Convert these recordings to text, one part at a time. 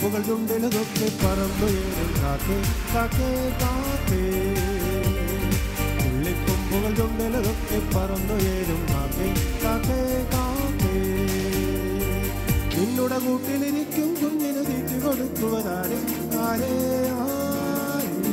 കൊമ്പുകൾ ചുണ്ടിലതൊക്കെ പറന്നുയരും കാക്കേ കാക്കേ കാക്കേ പുള്ളിക്കൊമ്പുകൾ ചുണ്ടിലതൊക്കെ പറന്നുയരും കാക്കേ കാക്കേ കാക്കേ നിന്നുടെ കൂട്ടിലിരിക്കും കുഞ്ഞിന് തീറ്റി കൊടുക്കുവതാരേ ആരേ ആരേ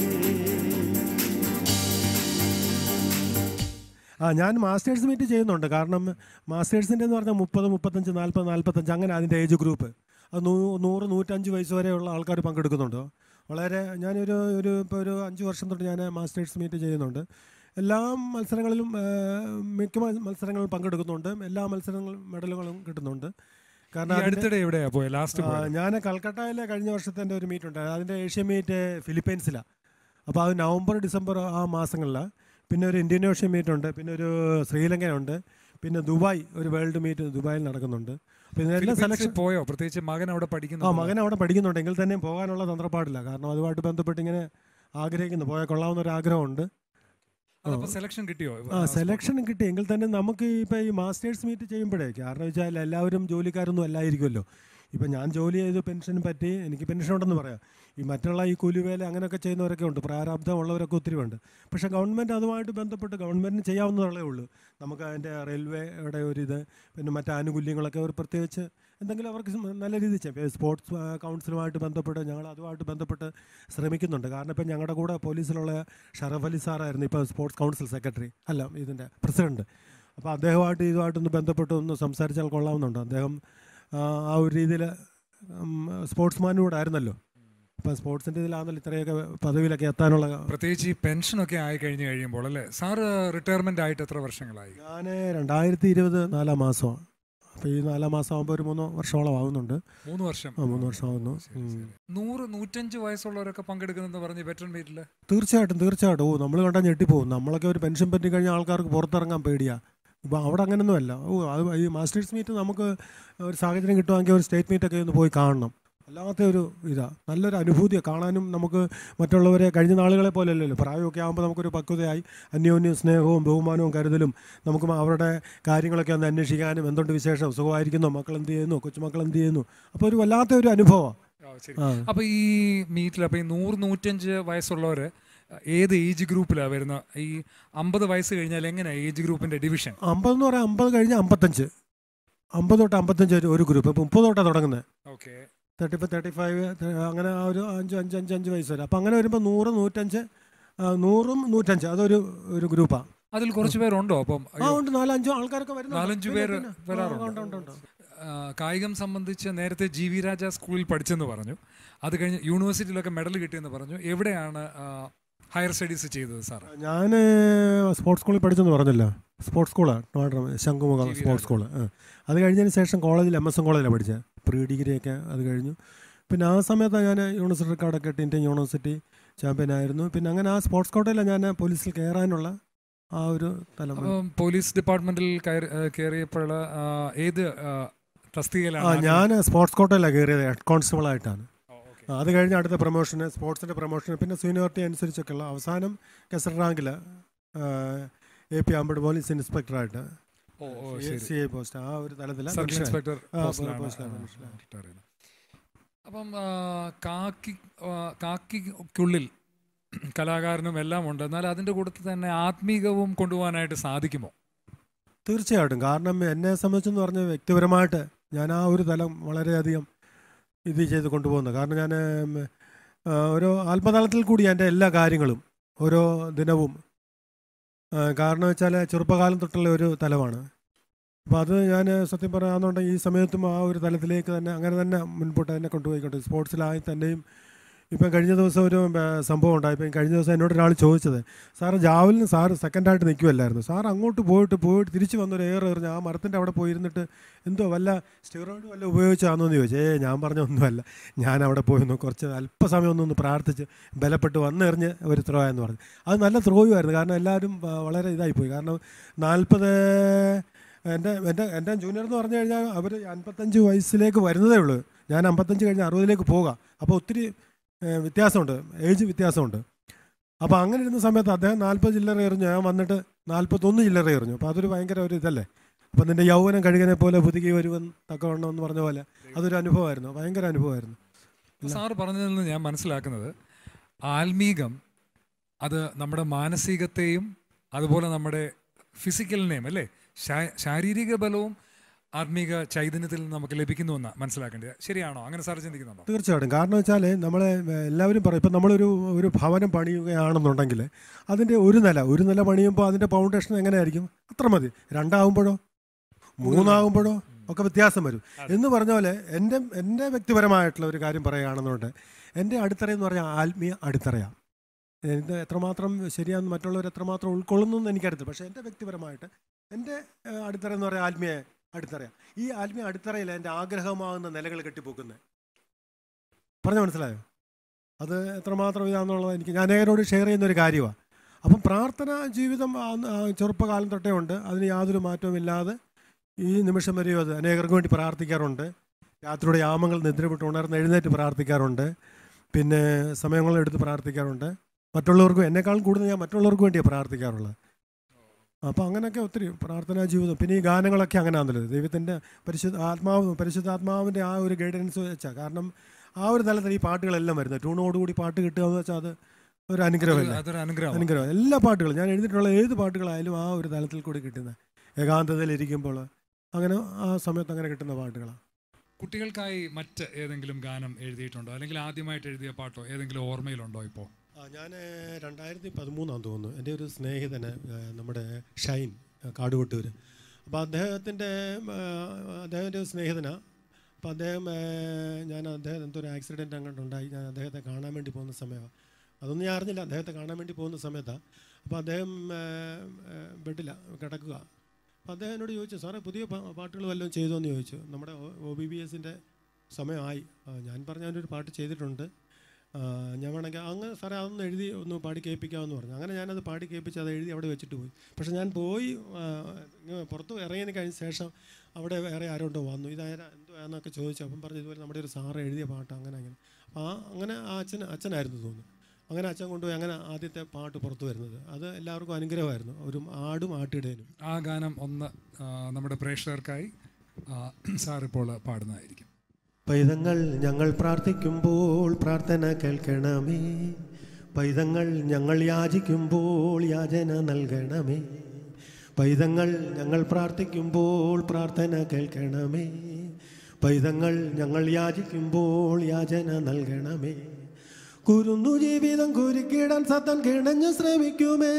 ആ ഞാൻ മാസ്റ്റേഴ്സ് മീറ്റ് ചെയ്യുന്നുണ്ട് കാരണം മാസ്റ്റേഴ്സിൻ്റെ എന്ന് പറഞ്ഞാൽ മുപ്പത് മുപ്പത്തഞ്ച് നാൽപ്പത് നാൽപ്പത്തഞ്ച് അങ്ങനെ അതിൻ്റെ ഏജ് ഗ്രൂപ്പ് അത് നൂ നൂറ് നൂറ്റഞ്ച് വയസ്സ് വരെയുള്ള ആൾക്കാർ പങ്കെടുക്കുന്നുണ്ട് വളരെ ഞാനൊരു ഒരു ഇപ്പോൾ ഒരു അഞ്ച് വർഷം തൊട്ട് ഞാൻ മാസ്റ്റേഴ്സ് മീറ്റ് ചെയ്യുന്നുണ്ട് എല്ലാ മത്സരങ്ങളിലും ആ, മിക്ക മ- മത്സരങ്ങളിലും പങ്കെടുക്കുന്നുണ്ട് എല്ലാ മത്സരങ്ങളും മെഡലുകളും കിട്ടുന്നുണ്ട് ഈ കാരണം അതിൻ്റെ- അടുത്തിടെ എവിടെയാ പോയ ലാസ്റ്റ് ആ, ഞാൻ കൽക്കട്ടയിലെ കഴിഞ്ഞ വർഷത്തെ എൻ്റെ ഒരു മീറ്റ് ഉണ്ട് അതിൻ്റെ ഏഷ്യൻ മീറ്റ് ഫിലിപ്പീൻസിലാണ് അപ്പോൾ അത് നവംബർ ഡിസംബർ ആ മാസങ്ങളിലാണ് പിന്നെ ഒരു ഇന്തോനേഷ്യൻ മീറ്റ് ഉണ്ട് പിന്നെ ഒരു ശ്രീലങ്കയുണ്ട് പിന്നെ ദുബായ് ഒരു വേൾഡ് മീറ്റ് ദുബായിൽ നടക്കുന്നുണ്ട് അപ്പോൾ ഇതിനെല്ലാം സെലക്ഷൻ പോയോ പ്രത്യേകിച്ച് മകൻ അവിടെ ആ പഠിക്കുന്നു മകൻ അവിടെ പഠിക്കുന്നുണ്ടെങ്കിൽ തന്നെ പോകാനുള്ള തന്ത്രപ്പാടില്ല കാരണം അതുമായിട്ട് ബന്ധപ്പെട്ട് ഇങ്ങനെ ആഗ്രഹിക്കുന്നു പോയാൽ കൊള്ളാവുന്ന ഒരു ആഗ്രഹമുണ്ട് അതപ്പോ സെലക്ഷൻ കിട്ടിയോ ആ സെലക്ഷൻ കിട്ടി എങ്കിൽ തന്നെ നമുക്ക് ഇപ്പോൾ ഈ മാസ്റ്റേഴ്സ് മീറ്റ് ചെയ്യുമ്പോഴേ കാരണം വെച്ചാൽ എല്ലാവരും ജോലിക്കാരൊന്നും അല്ലായിരിക്കുമല്ലോ ഇപ്പം ഞാൻ ജോലി ചെയ്ത് പെൻഷൻ പറ്റി എനിക്ക് പെൻഷൻ ഉണ്ടെന്ന് പറയാം ഈ മറ്റുള്ള ഈ കൂലിവേല അങ്ങനെയൊക്കെ ചെയ്യുന്നവരൊക്കെ ഉണ്ട് പ്രാരാബ്ധമുള്ളവരൊക്കെ ഒത്തിരി ഉണ്ട് പക്ഷേ ഗവൺമെൻറ് അതുമായിട്ട് ബന്ധപ്പെട്ട് ഗവൺമെൻറ്റിന് ചെയ്യാവുന്നതേ ഉള്ളൂ നമുക്ക് അതിൻ്റെ റെയിൽവേയുടെ ഒരു ഇത് പിന്നെ മറ്റ് ആനുകൂല്യങ്ങളൊക്കെ ഒരു പ്രത്യേകിച്ച് എന്തെങ്കിലും അവർക്ക് സം- നല്ല രീതിയിൽ ചെയ്യാം ഇപ്പോൾ സ്പോർട്സ് ആ, കൗൺസിലുമായിട്ട് ബന്ധപ്പെട്ട് ഞങ്ങൾ അതുമായിട്ട് ബന്ധപ്പെട്ട് ശ്രമിക്കുന്നുണ്ട് കാരണം ഇപ്പം ഞങ്ങളുടെ കൂടെ പോലീസിലുള്ള ഷറഫ് അലി സാറായിരുന്നു ഇപ്പോൾ സ്പോർട്സ് കൗൺസിൽ സെക്രട്ടറി അല്ല ഇതിൻ്റെ പ്രസിഡന്റ് അപ്പോൾ അദ്ദേഹമായിട്ട് ഇതുമായിട്ടൊന്ന് ബന്ധപ്പെട്ട് ഒന്ന് സംസാരിച്ചാൽ കൊള്ളാവുന്നുണ്ട് അദ്ദേഹം ആ, ആ ഒരു രീതിയിൽ സ്പോർട്സ്മാനും കൂടെ ആയിരുന്നല്ലോ അപ്പം സ്പോർട്സിൻ്റെ ഇതിലാണല്ലോ ഇത്രയൊക്കെ പദവിയിലൊക്കെ എത്താനുള്ള പ്രത്യേകിച്ച് ഈ പെൻഷനൊക്കെ ആയി കഴിഞ്ഞ് കഴിയുമ്പോൾ അല്ലേ സാറ് റിട്ടയർമെന്റ് ആയിട്ട് എത്ര വർഷങ്ങളായി ഞാൻ രണ്ടായിരത്തി ഇരുപത് നാലാം മാസമാണ് അപ്പോൾ ഈ നാലാം മാസം ആകുമ്പോൾ ഒരു മൂന്ന് വർഷത്തോളം ആവുന്നുണ്ട് മൂന്ന് വർഷം ആ മൂന്ന് വർഷമാകുന്നു ശരി, ഉം. ശരി. നൂറ് നൂറ്റഞ്ച് വയസ്സുള്ളവരൊക്കെ പങ്കെടുക്കുന്നെന്ന് പറഞ്ഞ് വെറ്ററൻ മീറ്റില് തീർച്ചയായിട്ടും തീർച്ചയായിട്ടും ഓ നമ്മൾ കണ്ടാൽ ഞെട്ടിപ്പോവും നമ്മളൊക്കെ ഒരു പെൻഷൻ പറ്റി കഴിഞ്ഞാൽ ആൾക്കാർക്ക് പുറത്തിറങ്ങാൻ പേടിയാണ് ഇപ്പോൾ അവിടെ അങ്ങനെയൊന്നുമല്ല ഓ അത് ഈ മാസ്റ്റേഴ്സ് മീറ്റ് നമുക്ക് ഒരു സാഹചര്യം കിട്ടുവാണെങ്കിൽ ഒരു സ്റ്റേറ്റ് മീറ്റൊക്കെ ഒന്ന് പോയി കാണണം അല്ലാത്ത ഒരു ഇതാ നല്ലൊരു അനുഭൂതിയാണ് കാണാനും നമുക്ക് മറ്റുള്ളവരെ കഴിഞ്ഞ നാളുകളെ പോലെ അല്ലല്ലോ പ്രായമൊക്കെ ആകുമ്പോൾ നമുക്കൊരു പക്വതയായി അന്യോന്യം സ്നേഹവും ബഹുമാനവും കരുതലും നമുക്ക് അവരുടെ കാര്യങ്ങളൊക്കെ ഒന്ന് അന്വേഷിക്കാനും എന്തുണ്ട് വിശേഷം സുഖമായിരിക്കുന്നോ മക്കൾ എന്ത് ചെയ്യുന്നു കൊച്ചുമക്കൾ എന്ത് ചെയ്യുന്നു അപ്പോൾ ഒരു വല്ലാത്ത ഒരു അനുഭവമാണ് ആ, ശരി. ആ അപ്പൊ ഈ മീറ്റിൽ അപ്പൊ ഈ നൂറ് നൂറ്റഞ്ച് വയസ്സുള്ളവര് ഏത് ഏജ് ഗ്രൂപ്പിലാണ് വരുന്നത് ഈ അമ്പത് വയസ്സ് കഴിഞ്ഞാൽ എങ്ങനെയാ ഏജ് ഗ്രൂപ്പിന്റെ ഡിവിഷൻ അമ്പത് എന്ന് പറയാൻ അമ്പത് കഴിഞ്ഞ് അമ്പത്തഞ്ച് അമ്പത് തൊട്ട് അമ്പത്തഞ്ച് ഒരു ഒരു ഗ്രൂപ്പ് ഇപ്പോൾ മുപ്പത് തൊട്ടാണ് തുടങ്ങുന്നത് okay thirty five thirty five അങ്ങനെ ആ ഒരു അഞ്ച് അഞ്ച് അഞ്ച് അഞ്ച് വയസ്സ് വരെ അപ്പോൾ അങ്ങനെ വരുമ്പോൾ നൂറ് നൂറ്റഞ്ച് ആ, നൂറും നൂറ്റഞ്ച് അതൊരു ഒരു ഗ്രൂപ്പാണ് അതിൽ കുറച്ച് പേരുണ്ടോ അപ്പം ആ ഉണ്ട് നാലഞ്ചോ ആൾക്കാരൊക്കെ വരുന്നു നാലഞ്ച് പേര് വരാറുണ്ട്. ഉണ്ട് ഉണ്ട് ഉണ്ട് ആ, കായികം സംബന്ധിച്ച് നേരത്തെ ജി വി രാജ സ്കൂളിൽ പഠിച്ചെന്ന് പറഞ്ഞു അത് കഴിഞ്ഞ് യൂണിവേഴ്സിറ്റിയിലൊക്കെ മെഡൽ കിട്ടിയെന്ന് പറഞ്ഞു എവിടെയാണ് ഹയർ സ്റ്റഡീസ് ചെയ്തത് സാർ ഞാൻ സ്പോർട്സ് സ്കൂളിൽ പഠിച്ചെന്ന് പറഞ്ഞല്ലോ സ്പോർട്സ് സ്കൂളാണ് Trivandrum Shankhumukham G V sports school അത് കഴിഞ്ഞതിന് ശേഷം കോളേജിൽ എം എസ് എം കോളേജിലാണ് പഠിച്ചത് പ്രീ ഡിഗ്രിയൊക്കെ അത് കഴിഞ്ഞു പിന്നെ ആ സമയത്താണ് ഞാൻ യൂണിവേഴ്സിറ്റി റെക്കോർഡൊക്കെ ഇട്ട് ഇന്ത്യൻ യൂണിവേഴ്സിറ്റി ചാമ്പ്യൻ ആയിരുന്നു പിന്നെ അങ്ങനെ ആ സ്പോർട്സ് കോട്ടയിലാണ് ഞാൻ പോലീസിൽ കയറാനുള്ള ആ ഒരു തലം അപ്പം പോലീസ് ഡിപ്പാർട്ട്മെന്റിൽ കയറി കയറിയപ്പോൾ ആ, ഏത് ആ, ആ തസ്തികയിലാണ് ഞാൻ സ്പോർട്സ് കോട്ടയിലാണ് കയറിയത് ഹെഡ് കോൺസ്റ്റബിൾ ആയിട്ടാണ് ഓ, ഓക്കേ. ആ, അത് കഴിഞ്ഞ് അടുത്ത പ്രൊമോഷന് സ്പോർട്സിൻ്റെ പ്രൊമോഷന് പിന്നെ സീനിയോറിറ്റി അനുസരിച്ചൊക്കെയുള്ള അവസാനം കെസർ റാങ്കിൽ എ പി ആമ്പട് പോലീസ് ഇൻസ്പെക്ടറായിട്ട് ഓ ഓ ശരി സി ഐ പോസ്റ്റ് ആ ഒരു തലത്തിൽ സർക്കിൾ ഇൻസ്പെക്ടർ ആ, പോസ്റ്റിലാണ്, പോസ്റ്റിലാണ്, ആ, പോസ്റ്റിലാണ്. റിട്ടയർ ചെയ്തത്. അപ്പം ആ, കാക്കി ആ, കാക്കിക്കുള്ളിൽ കലാകാരനും എല്ലാം ഉണ്ട് എന്നാൽ അതിൻ്റെ കൂട്ടത്തിൽ തന്നെ ആത്മീകവും കൊണ്ടുപോകാനായിട്ട് സാധിക്കുമോ തീർച്ചയായിട്ടും കാരണം എന്നെ സംബന്ധിച്ചെന്ന് പറഞ്ഞാൽ വ്യക്തിപരമായിട്ട് ഞാൻ ആ ഒരു തലം വളരെയധികം ഇത് ചെയ്ത് കൊണ്ടുപോകുന്നത് കാരണം ഞാൻ ഉം, ആ, ഓരോ ആത്മതലത്തിൽ കൂടി എൻ്റെ എല്ലാ കാര്യങ്ങളും ഓരോ ദിനവും ആ, കാരണം വെച്ചാൽ ചെറുപ്പകാലം തൊട്ടുള്ള ഒരു തലമാണ് അപ്പോൾ അത് ഞാൻ സത്യം പറയാമെന്നുണ്ടെങ്കിൽ ഈ സമയത്തും ആ ഒരു തലത്തിലേക്ക് തന്നെ അങ്ങനെ തന്നെ മുൻപോട്ട് തന്നെ കൊണ്ടുപോയിക്കൊണ്ട് സ്പോർട്സിലായി തന്നെയും ഇപ്പം കഴിഞ്ഞ ദിവസം ഒരു ആ, സംഭവം ഉണ്ടായി ഇപ്പം കഴിഞ്ഞ ദിവസം എന്നോട് ഒരാൾ ചോദിച്ചത് സാറ് ജാവലിന് സാറ് സെക്കൻഡായിട്ട് നിൽക്കുമല്ലായിരുന്നു സാർ അങ്ങോട്ട് പോയിട്ട് പോയിട്ട് തിരിച്ച് വന്നൊരു എയർ എറിഞ്ഞ് ആ മരത്തിൻ്റെ അവിടെ പോയിരുന്നിട്ട് എന്തോ വല്ല സ്റ്റീറോയിഡ് വല്ല ഉപയോഗിച്ചാണോ എന്ന് ചോദിച്ചു ഏ ഞാൻ പറഞ്ഞ ഒന്നുമല്ല ഞാൻ അവിടെ പോയി ഒന്ന് കുറച്ച് അല്പസമയം ഒന്നൊന്ന് പ്രാർത്ഥിച്ച് ബലപ്പെട്ട് വന്നെറിഞ്ഞ് ഒരു ത്രോ എന്ന് പറഞ്ഞു അത് നല്ല ത്രോയുമായിരുന്നു കാരണം എല്ലാവരും ആ, വളരെ ഇതായിപ്പോയി കാരണം നാൽപ്പത് എൻ്റെ എൻ്റെ എൻ്റെ ജൂനിയർ എന്ന് പറഞ്ഞു കഴിഞ്ഞാൽ അവർ അൻപത്തഞ്ച് വയസ്സിലേക്ക് വരുന്നതേ ഉള്ളൂ ഞാൻ അമ്പത്തഞ്ച് കഴിഞ്ഞ് അറുപതിലേക്ക് പോകാം അപ്പോൾ ഒത്തിരി ഏ, വ്യത്യാസമുണ്ട് ഏജ് വ്യത്യാസമുണ്ട് അപ്പോൾ അങ്ങനെ ഇരുന്ന സമയത്ത് അദ്ദേഹം നാൽപ്പത് ചില്ലറ എറിഞ്ഞു ഞാൻ വന്നിട്ട് നാൽപ്പത്തൊന്ന് ചില്ലറ എറിഞ്ഞു അപ്പോൾ അതൊരു ഭയങ്കര ഒരു ഇതല്ലേ അപ്പം നിൻ്റെ യൗവനം കഴുകനെ പോലെ പുതുക്കി വരുവൻ തക്കവണ്ണം എന്ന് പറഞ്ഞ പോലെ അതൊരു അനുഭവമായിരുന്നു ഭയങ്കര അനുഭവമായിരുന്നു സാറ് പറഞ്ഞതിൽ നിന്ന് ഞാൻ മനസ്സിലാക്കുന്നത് ആത്മീകം അത് നമ്മുടെ മാനസികത്തെയും അതുപോലെ നമ്മുടെ ഫിസിക്കലിനെയും അല്ലേ ശാ- ശാരീരിക ബലവും ആത്മീക ചൈതന്യത്തിൽ നിന്ന് നമുക്ക് ലഭിക്കുന്നു എന്നാണ് മനസ്സിലാക്കേണ്ടത് ശരിയാണോ അങ്ങനെ സാർ ചിന്തിക്കുന്നുണ്ടോ തീർച്ചയായിട്ടും കാരണം വെച്ചാൽ നമ്മളെ ഏ, എല്ലാവരും പറയും ഇപ്പം നമ്മളൊരു ഒരു ഭവനം പണിയുകയാണെന്നുണ്ടെങ്കിൽ അതിൻ്റെ ഒരു നില ഒരു നില പണിയുമ്പോൾ അതിൻ്റെ ഫൗണ്ടേഷൻ എങ്ങനെയായിരിക്കും അത്ര മതി രണ്ടാവുമ്പോഴോ മൂന്നാവുമ്പോഴോ ഒക്കെ വ്യത്യാസം വരും എന്ന് പറഞ്ഞ പോലെ എൻ്റെ എൻ്റെ വ്യക്തിപരമായിട്ടുള്ള ഒരു കാര്യം പറയുകയാണെന്നുണ്ട് എൻ്റെ അടിത്തറ എന്ന് പറഞ്ഞാൽ ആത്മീയ അടിത്തറയാണ് ഇത് എത്രമാത്രം ശരിയാന്ന് മറ്റുള്ളവർ എത്രമാത്രം ഉൾക്കൊള്ളുന്നു എന്ന് എനിക്കറിയത്തില്ല പക്ഷേ എൻ്റെ വ്യക്തിപരമായിട്ട് എൻ്റെ ഏ, അടിത്തറ എന്ന് പറയാൻ ആത്മീയ അടിത്തറ ഈ ആത്മീയ അടിത്തറയിൽ എൻ്റെ ആഗ്രഹമാകുന്ന നിലകൾ കെട്ടിപ്പോക്കുന്നത് പറഞ്ഞ മനസ്സിലായോ അത് എത്രമാത്രം ഇതാണെന്നുള്ളത് എനിക്ക് ഞാൻ അനേകരോട് ഷെയർ ചെയ്യുന്ന ഒരു കാര്യമാണ് അപ്പം പ്രാർത്ഥന ജീവിതം ആ- ആ ചെറുപ്പകാലം തൊട്ടേ ഉണ്ട് അതിന് യാതൊരു മാറ്റവും ഇല്ലാതെ ഈ നിമിഷം വരെയും അത് അനേകർക്ക് വേണ്ടി പ്രാർത്ഥിക്കാറുണ്ട് രാത്രിയുടെ യാമങ്ങൾ നിദ്രവിട്ട് ഉണർന്ന് എഴുന്നേറ്റ് പ്രാർത്ഥിക്കാറുണ്ട് പിന്നെ സമയങ്ങളെടുത്ത് പ്രാർത്ഥിക്കാറുണ്ട് മറ്റുള്ളവർക്കും എന്നെക്കാളും കൂടുതൽ ഞാൻ മറ്റുള്ളവർക്ക് വേണ്ടിയാണ് പ്രാർത്ഥിക്കാറുള്ളത് അപ്പോൾ അങ്ങനെയൊക്കെ ഒത്തിരി പ്രാർത്ഥനാ ജീവിതം പിന്നെ ഈ ഗാനങ്ങളൊക്കെ അങ്ങനെ ആണല്ലോ ദൈവത്തിൻ്റെ പരിശുദ്ധ ആത്മാവ് പരിശുദ്ധാത്മാവിൻ്റെ ആ ഒരു ഗൈഡൻസ് വെച്ചാൽ കാരണം ആ ഒരു തലത്തിൽ ഈ പാട്ടുകളെല്ലാം വരുന്നത് ട്യൂണോടുകൂടി പാട്ട് കിട്ടുക എന്ന് വെച്ചാൽ അത് ഒരു അനുഗ്രഹമല്ല അതൊരു അനുഗ്രഹം അനുഗ്രഹം എല്ലാ പാട്ടുകളും ഞാൻ എഴുതിയിട്ടുള്ള ഏത് പാട്ടുകളായാലും ആ ഒരു തലത്തിൽ കൂടി കിട്ടുന്ന ഏകാന്തതയിൽ ഇരിക്കുമ്പോൾ അങ്ങനെ ആ സമയത്ത് അങ്ങനെ കിട്ടുന്ന പാട്ടുകളാണ് കുട്ടികൾക്കായി മറ്റ് ഏതെങ്കിലും ഗാനം എഴുതിയിട്ടുണ്ടോ അല്ലെങ്കിൽ ആദ്യമായിട്ട് എഴുതിയ പാട്ടോ ഏതെങ്കിലും ഓർമ്മയിലുണ്ടോ ഇപ്പോൾ ആ ഞാൻ രണ്ടായിരത്തി പതിമൂന്നാന്ന് തോന്നുന്നു എൻ്റെ ഒരു സ്നേഹിതന് ആ, നമ്മുടെ ഷൈൻ ആ, കാടുകൊട്ടൂർ അപ്പോൾ അദ്ദേഹത്തിൻ്റെ അദ്ദേഹത്തിൻ്റെ ഒരു സ്നേഹിതനാണ് അപ്പോൾ അദ്ദേഹം ആ, ഞാൻ അദ്ദേഹം എന്തോ ഒരു ആക്സിഡൻറ്റ് അങ്ങോട്ട് ഉണ്ടായി ഞാൻ അദ്ദേഹത്തെ കാണാൻ വേണ്ടി പോകുന്ന സമയമാണ് അതൊന്നും ഞാൻ അറിഞ്ഞില്ല അദ്ദേഹത്തെ കാണാൻ വേണ്ടി പോകുന്ന സമയത്താണ് അപ്പോൾ അദ്ദേഹം ബെഡില കിടക്കുക അപ്പോൾ അദ്ദേഹം എന്നോട് ചോദിച്ചു സാറേ പുതിയ പാ- പാട്ടുകൾ വല്ലതും ചെയ്തോ എന്ന് ചോദിച്ചു നമ്മുടെ ഒ ബി ബി എസിൻ്റെ സമയമായി ആ, ഞാൻ പറഞ്ഞ ഒരു പാട്ട് ചെയ്തിട്ടുണ്ട് ആ, ഞാൻ വേണമെങ്കിൽ അങ്ങ് സാറേ അതൊന്ന് എഴുതി ഒന്ന് പാടി കേൾപ്പിക്കാമെന്ന് പറഞ്ഞു അങ്ങനെ ഞാനത് പാടി കേൾപ്പിച്ച് അത് എഴുതി അവിടെ വെച്ചിട്ട് പോയി പക്ഷേ ഞാൻ പോയി ആ, ഇങ്ങ് പുറത്ത് ഇറങ്ങിയതിന് കഴിഞ്ഞ ശേഷം അവിടെ വേറെ ആരോണ്ടോ വന്നു ഇതാരാ എന്തോ എന്നൊക്കെ ചോദിച്ചു അപ്പം പറഞ്ഞു ഇതുപോലെ നമ്മുടെ ഒരു സാറ് എഴുതിയ പാട്ട് അങ്ങനെ അങ്ങനെ അപ്പോൾ ആ അങ്ങനെ ആ അച്ഛൻ അച്ഛനായിരുന്നു തോന്നുന്നു അങ്ങനെ അച്ഛൻ കൊണ്ടുപോയി അങ്ങനെ ആദ്യത്തെ പാട്ട് പുറത്ത് വരുന്നത് അത് എല്ലാവർക്കും അനുഗ്രഹമായിരുന്നു ഒരു ആടും ആട്ടിടേനും ആ ഗാനം ഒന്ന് ആ, നമ്മുടെ പ്രേക്ഷകർക്കായി ആ, സാർ ഇപ്പോൾ പാടുന്നതായിരിക്കും പൈതങ്ങൾ ഞങ്ങൾ പ്രാർത്ഥിക്കുമ്പോൾ പ്രാർത്ഥന കേൾക്കണമേ പൈതങ്ങൾ ഞങ്ങൾ യാചിക്കുമ്പോൾ യാചന നൽകണമേ പൈതങ്ങൾ ഞങ്ങൾ പ്രാർത്ഥിക്കുമ്പോൾ പ്രാർത്ഥന കേൾക്കണമേ പൈതങ്ങൾ ഞങ്ങൾ യാചിക്കുമ്പോൾ യാചന നൽകണമേ കുരുന്നു ജീവിതം കുരുക്കിടാൻ സത്തൻ കിണഞ്ഞു ശ്രമിക്കുമേ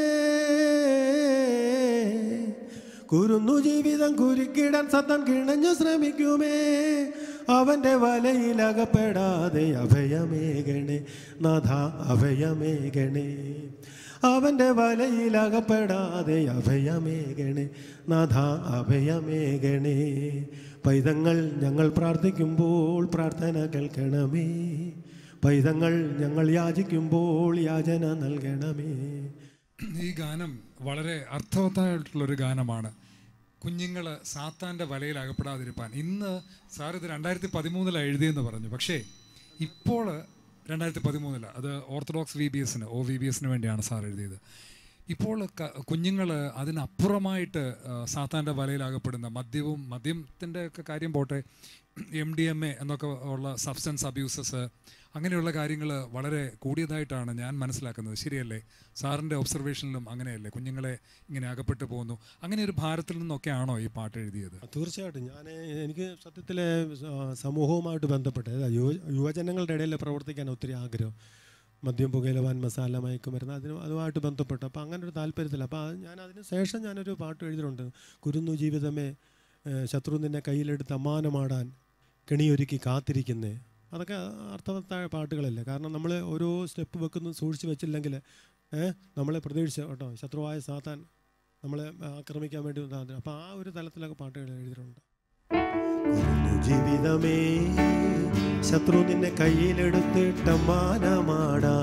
കുരുന്നു ജീവിതം കുരുക്കിടാൻ സത്തൻ കിണഞ്ഞു ശ്രമിക്കുമേ അവൻ്റെ വലയിലകപ്പെടാതെ അഭയമേകണേ നാഥ അഭയമേകണേ അവൻ്റെ വലയിലകപ്പെടാതെ അഭയമേകണേ നാഥ അഭയമേകണേ പൈതങ്ങൾ ഞങ്ങൾ പ്രാർത്ഥിക്കുമ്പോൾ പ്രാർത്ഥന കേൾക്കണമേ പൈതങ്ങൾ ഞങ്ങൾ യാചിക്കുമ്പോൾ യാചന നൽകണമേ ഈ ഗാനം വളരെ അർത്ഥവത്തായിട്ടുള്ളൊരു ഗാനമാണ് കുഞ്ഞുങ്ങൾ സാത്താൻ്റെ വലയിൽ അകപ്പെടാതിരിപ്പാൻ ഇന്ന് സാർ ഇത് രണ്ടായിരത്തി പതിമൂന്നിലാണ് എഴുതിയെന്ന് പറഞ്ഞു പക്ഷേ ഇപ്പോൾ രണ്ടായിരത്തി പതിമൂന്നിലാണ് അത് ഓർത്തഡോക്സ് വി ബി എസിന് ഒ വി ബി എസിന് വേണ്ടിയാണ് സാർ എഴുതിയത് ഇപ്പോൾ കുഞ്ഞുങ്ങൾ അതിനപ്പുറമായിട്ട് ആ, സാത്താൻ്റെ വലയിൽ അകപ്പെടുന്ന മദ്യവും മദ്യത്തിൻ്റെ ഒക്കെ കാര്യം പോട്ടെ എം ഡി എം എ എന്നൊക്കെ ഉള്ള സബ്സ്റ്റൻസ് അബ്യൂസസ് അങ്ങനെയുള്ള കാര്യങ്ങൾ വളരെ കൂടിയതായിട്ടാണ് ഞാൻ മനസ്സിലാക്കുന്നത് ശരിയല്ലേ സാറിൻ്റെ ഒബ്സർവേഷനിലും അങ്ങനെയല്ലേ കുഞ്ഞുങ്ങളെ ഇങ്ങനെ അകപ്പെട്ടു പോകുന്നു അങ്ങനെ ഒരു ഭാരത്തിൽ നിന്നൊക്കെയാണോ ഈ പാട്ട് എഴുതിയത് തീർച്ചയായിട്ടും ഞാൻ എനിക്ക് സത്യത്തിൽ സമൂഹവുമായിട്ട് ബന്ധപ്പെട്ട് അതായത് യുവ യുവജനങ്ങളുടെ ഇടയിൽ പ്രവർത്തിക്കാൻ ഒത്തിരി ആഗ്രഹം മദ്യം പുകയിലവാൻ മസാല മയക്കുമരുന്ന് അതിന് അതുമായിട്ട് ബന്ധപ്പെട്ട് അപ്പോൾ അങ്ങനെ ഒരു താല്പര്യത്തില്ല അപ്പോൾ അത് ഞാൻ അതിന് ശേഷം ഞാനൊരു പാട്ട് എഴുതിയിട്ടുണ്ട് കുരുന്നു ജീവിതമേ ഏഹ് ശത്രു നിന്നെ കയ്യിലെടുത്ത് അമ്മാനമാടാൻ കെണിയൊരുക്കി കാത്തിരിക്കുന്നേ അതൊക്കെ അർത്ഥവത്തായ പാട്ടുകളല്ലേ കാരണം നമ്മൾ ഓരോ സ്റ്റെപ്പ് വെക്കുന്നു സൂക്ഷിച്ച് വെച്ചില്ലെങ്കിൽ ഏഹ് നമ്മളെ പ്രതീക്ഷിച്ച കേട്ടോ ശത്രുവായ സാത്താൻ നമ്മളെ ആക്രമിക്കാൻ വേണ്ടി വന്നതാണ്. അപ്പോൾ ആ ഒരു തലത്തിലൊക്കെ പാട്ടുകൾ എഴുതിയിട്ടുണ്ട് കുരുന്നു ജീവിതമേ ശത്രു നിന്നെ കയ്യിലെടുത്തിട്ട് മാനമാടാ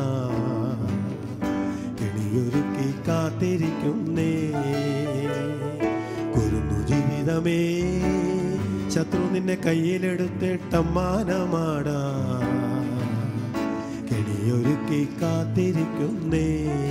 കിണിയൊരുക്കി കാത്തിരിക്കുന്നേ കുരുന്നു ജീവിതമേ ശത്രു നിന്നെ കയ്യിലെടുത്തിട്ട് മാനമാടാ കിണിയൊരുക്കി കാത്തിരിക്കുന്നേ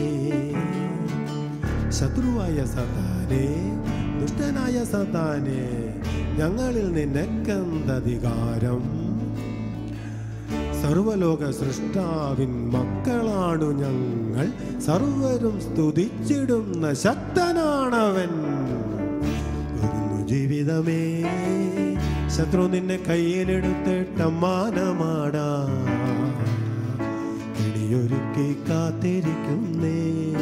ശത്രുവായ സതാനെ ദുഷ്ടനായ സതാനെ ഞങ്ങളിൽ നിനക്കെന്തധികാരം സർവലോക സൃഷ്ടാവിൻ മക്കളാണു ഞങ്ങൾ സർവരും സ്തുതിച്ചിടുന്ന ശക്തനാണവൻ വരുന്നു ജീവിതമേ ശത്രു നിന്നെ കയ്യിലെടുത്തിട്ടമ്മാനമാടാ ഇടിയൊരുക്കി കാത്തിരിക്കുന്നേ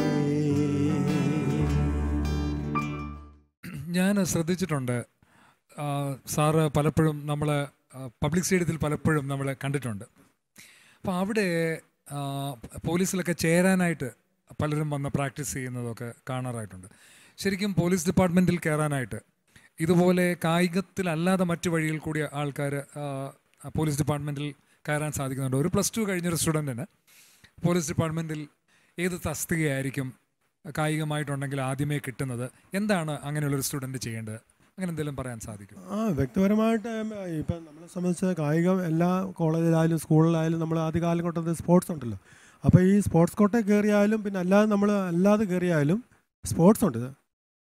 ഞാൻ ശ്രദ്ധിച്ചിട്ടുണ്ട് ആ, സാറ് പലപ്പോഴും നമ്മൾ പബ്ലിക് സ്റ്റേഡിയത്തിൽ പലപ്പോഴും നമ്മൾ കണ്ടിട്ടുണ്ട് അപ്പോൾ അവിടെ ആ, പോലീസിലൊക്കെ ചേരാനായിട്ട് പലരും വന്ന് പ്രാക്ടീസ് ചെയ്യുന്നതൊക്കെ കാണാറായിട്ടുണ്ട് ശരിക്കും പോലീസ് ഡിപ്പാർട്ട്മെൻറ്റിൽ കയറാനായിട്ട് ഇതുപോലെ കായികത്തിലല്ലാതെ മറ്റു വഴിയിൽ കൂടി ആൾക്കാർ പോലീസ് ഡിപ്പാർട്ട്മെൻറ്റിൽ കയറാൻ സാധിക്കുന്നുണ്ട് ഒരു പ്ലസ് ടു കഴിഞ്ഞൊരു സ്റ്റുഡൻറ്റിന് പോലീസ് ഡിപ്പാർട്ട്മെൻറ്റിൽ ഏത് തസ്തികയായിരിക്കും കായികമായിട്ടുണ്ടെങ്കിൽ ആദ്യമേ കിട്ടുന്നത് എന്താണ് അങ്ങനെയുള്ളൊരു സ്റ്റുഡൻറ്റ് ചെയ്യേണ്ടത് അങ്ങനെ എന്തെങ്കിലും പറയാൻ സാധിക്കും ആ വ്യക്തിപരമായിട്ട് ഇപ്പം നമ്മളെ സംബന്ധിച്ച് കായികം എല്ലാ കോളേജിലായാലും സ്കൂളിലായാലും നമ്മൾ ആദ്യകാലം കൊണ്ടത് സ്പോർട്സ് ഉണ്ടല്ലോ അപ്പോൾ ഈ സ്പോർട്സ് കോട്ടയിൽ കയറിയാലും പിന്നെ അല്ലാതെ നമ്മൾ അല്ലാതെ കയറിയാലും സ്പോർട്സ് ഉണ്ട് ഇത്